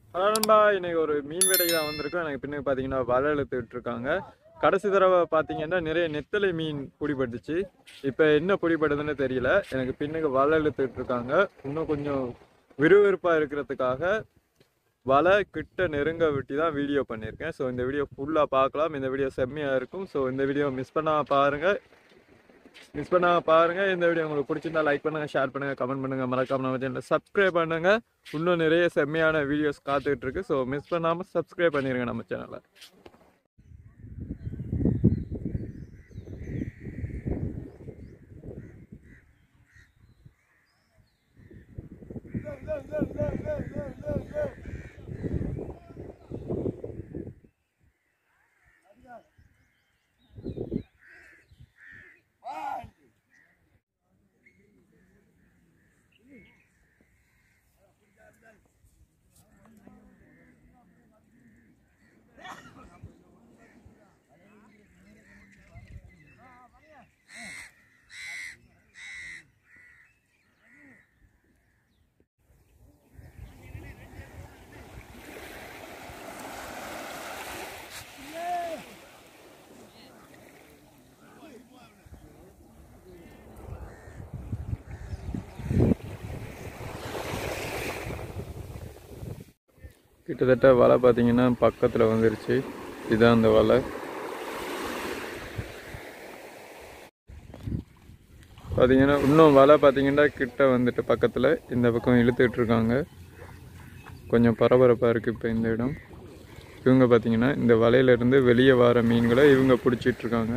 Hello நண்பா இன்னைக்கு ஒரு மீன் வேட்டைக்கு தான் வந்திருக்கோம் எனக்கு பின்னாடி பார்த்தீங்கன்னா வலை இழுத்துட்டு இருக்காங்க கடைசி தடவை பார்த்தீங்கன்னா நிறைய நெத்தலை மீன் பிடிபட்டுச்சு இப்போ என்ன பிடிபடுதுன்னு தெரியல எனக்கு பின்னுக்கு வலை இழுத்துட்டு இருக்காங்க இன்னும் கொஞ்சம் விறுவிறுப்பாக இருக்கிறதுக்காக வலை கிட்ட நெருங்க விட்டு தான் வீடியோ பண்ணியிருக்கேன் ஸோ இந்த வீடியோ ஃபுல்லாக பார்க்கலாம் இந்த வீடியோ செம்மையாக இருக்கும் ஸோ இந்த வீடியோ மிஸ் பண்ணாம பாருங்கள் மிஸ் பண்ணாம பாருங்க இந்த வீடியோ உங்களுக்கு பிடிச்சிருந்தா லைக் பண்ணுங்க ஷேர் பண்ணுங்க கமெண்ட் பண்ணுங்க மறக்காம நம்ம சேனலை சப்ஸ்கிரைப் பண்ணுங்க இன்னும் நிறைய செம்மையான வீடியோஸ் காத்துக்கிட்டு இருக்கு ஸோ மிஸ் பண்ணாம சப்ஸ்கிரைப் பண்ணிருங்க நம்ம சேனலை கிட்டத்தட்ட வலை பார்த்தீங்கன்னா பக்கத்தில் வந்துருச்சு இதுதான் அந்த வலை பார்த்தீங்கன்னா இன்னும் வலை பார்த்தீங்கன்னா கிட்ட வந்துட்டு பக்கத்தில் இந்த பக்கம் இழுத்துட்டு இருக்காங்க கொஞ்சம் பரபரப்பாக இருக்குது இப்போ இந்த இடம் இவங்க பார்த்தீங்கன்னா இந்த வலையிலேருந்து வெளியே வர மீன்களை இவங்க பிடிச்சிட்டு இருக்காங்க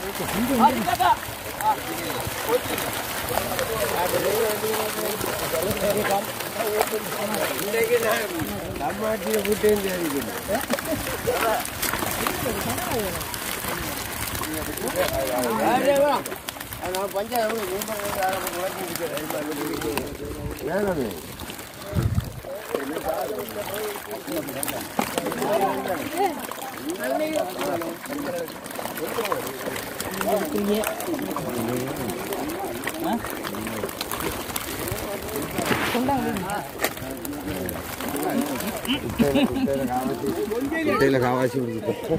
കുട്ടികളെ കാവാശി പിടിക്കും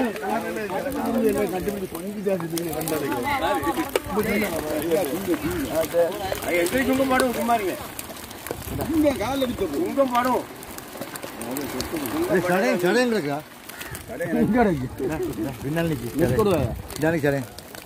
ചടയം ചടയം കിടക്കുക പിന്നാലെ നിൽക്കും ഇതാണ് ചടയം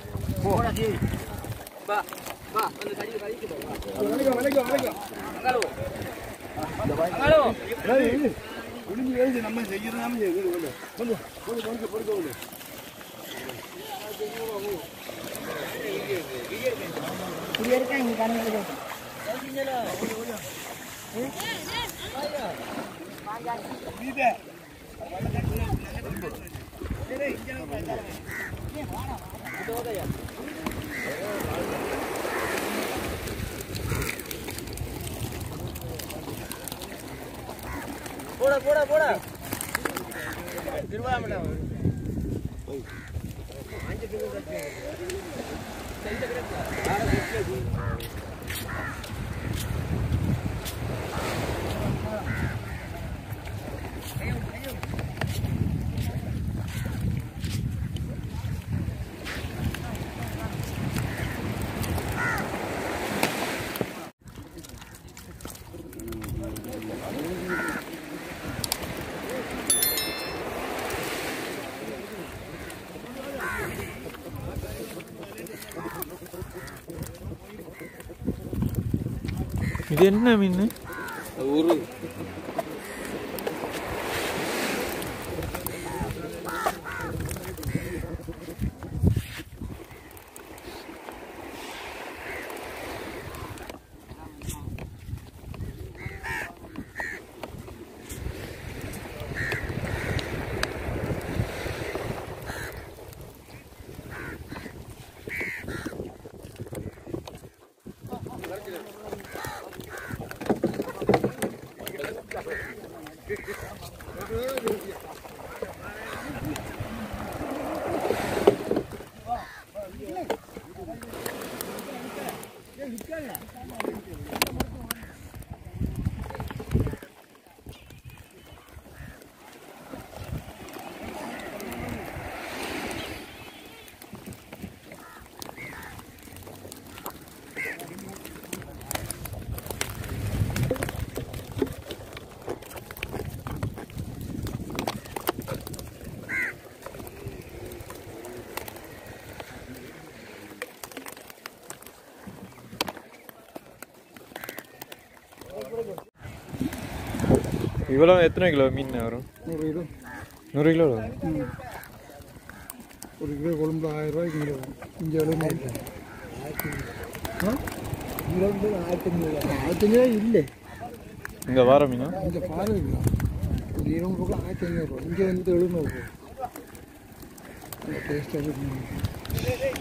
இது என்ன மீன் இவ்வளோ எத்தனை கிலோ மீன் வரும் நூறு கிலோ நூறு கிலோ வரும் ஒரு கிலோ கொழும்பு ஆயிரம் ரூபாய்க்கு கிலோ இங்கே எழுநூறு இங்கே வந்து ஆயிரத்தி ஐநூறு ஆயிரத்தி ஐநூறு இல்லை இங்கே வார மீனா இங்கே பாருங்க ஒரு இருபது பக்கம் ஆயிரத்தி ஐநூறுரூவா இங்கே வந்து எழுநூறு டேஸ்ட்டாக இருக்கு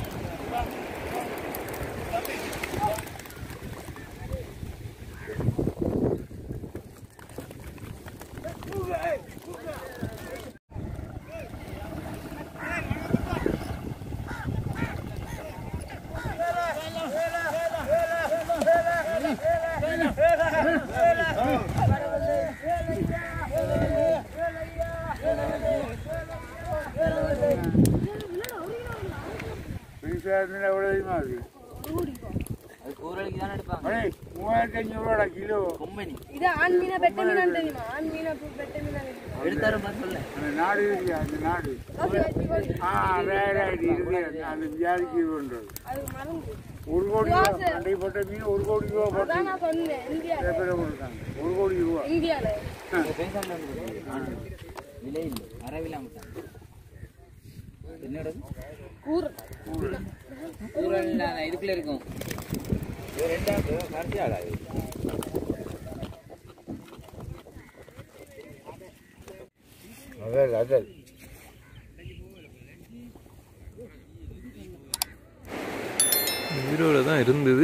இது ஆண் மீனா பெட்ட மீனான்னு தெரியுமா ஆண் மீனா பு- பெட்ட மீனா அது மறந்து ஒரு கோடி ரூபா அன்றைக்கு போட்ட மீன் ஒரு கோடி ரூபா போட்டு அதான் நான் சொன்னேன் இந்தியா பேரை கொடுத்தாங்க ஒரு கோடி ரூபா இந்தியால என்னோட கூறு ஊரல் நான் இதுக்குள்ள இருக்கும் அதல் அதல் உயிரோட தான் இருந்தது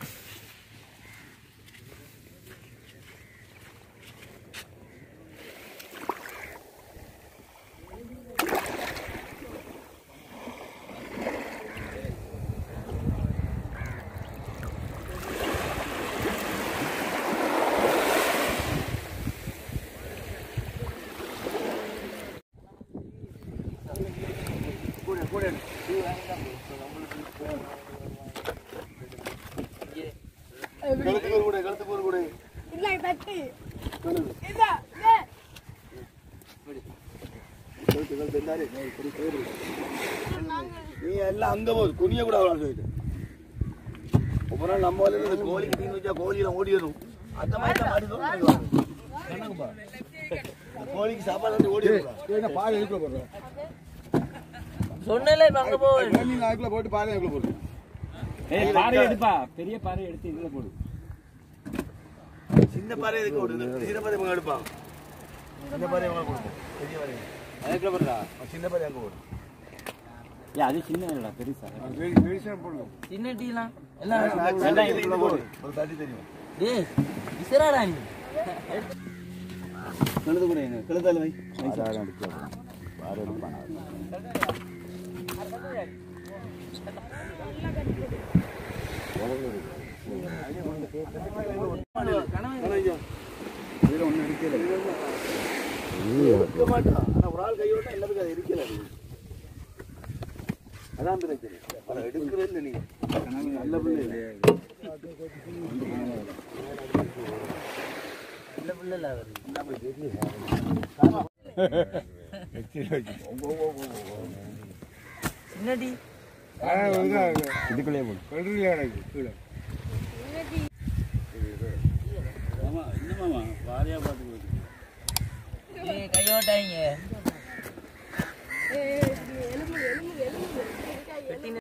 கழுத்துக்கு கூட கழுத்துக்கு கூட இல்ல தட்டு இல்ல இல்ல நீ எல்லாம் அங்க போகுது குனிய கூட அவ்வளோ சொல்லிட்டு ஒவ்வொரு நாள் நம்ம வந்து இந்த கோழிக்கு தீனி வச்சா கோழியில ஓடிடணும் அந்த மாதிரி தான் மாடி தோணும் கணக்குப்பா இந்த கோழிக்கு சாப்பாடு வந்து ஓடிடணும் பால் எதுக்குள்ள போடுறோம் சொன்னல அங்க போ நீ அதுக்குள்ள போட்டு பால் எதுக்குள்ள போடுறோம் ஏய் பாறை எடுப்பா பெரிய பாறை எடுத்து இதுல போடு சின்ன பாறை எதுக்கு ஓடுது சின்ன பாறை இவங்க எடுப்பாங்க சின்ன பாறை இவங்க கொடுப்போம் பெரிய பாறை அதுக்குள்ள போடுறா சின்ன பாறை அங்க ஓடும் ஏய் அது சின்ன இல்லடா பெருசா சின்ன டீலாம் எல்லாம் இதுக்குள்ள போடும் ஒரு தட்டி தெரியும் டேய் விசராடா நீ கழுத்து கூட எங்க கழுத்தால வை இருக்க மாட்டான் ஆனா ஒரு ஆள் கையோட எல்லாத்துக்கும் அது இருக்கல அது. அதான் பிரச்சனை ஆனா எடுக்கவே இல்லை நீங்க நல்ல பிள்ளை இல்லை. நல்ல பிள்ளைல அவர் சின்ன டீ இதுக்குள்ளே போடு கடுமையாக எனக்கு கீழே ஆமா இன்னமாமா வாரியா பார்த்து ஏய் கையோட்டாங்க எலும்பு எலும்பு எலும்பு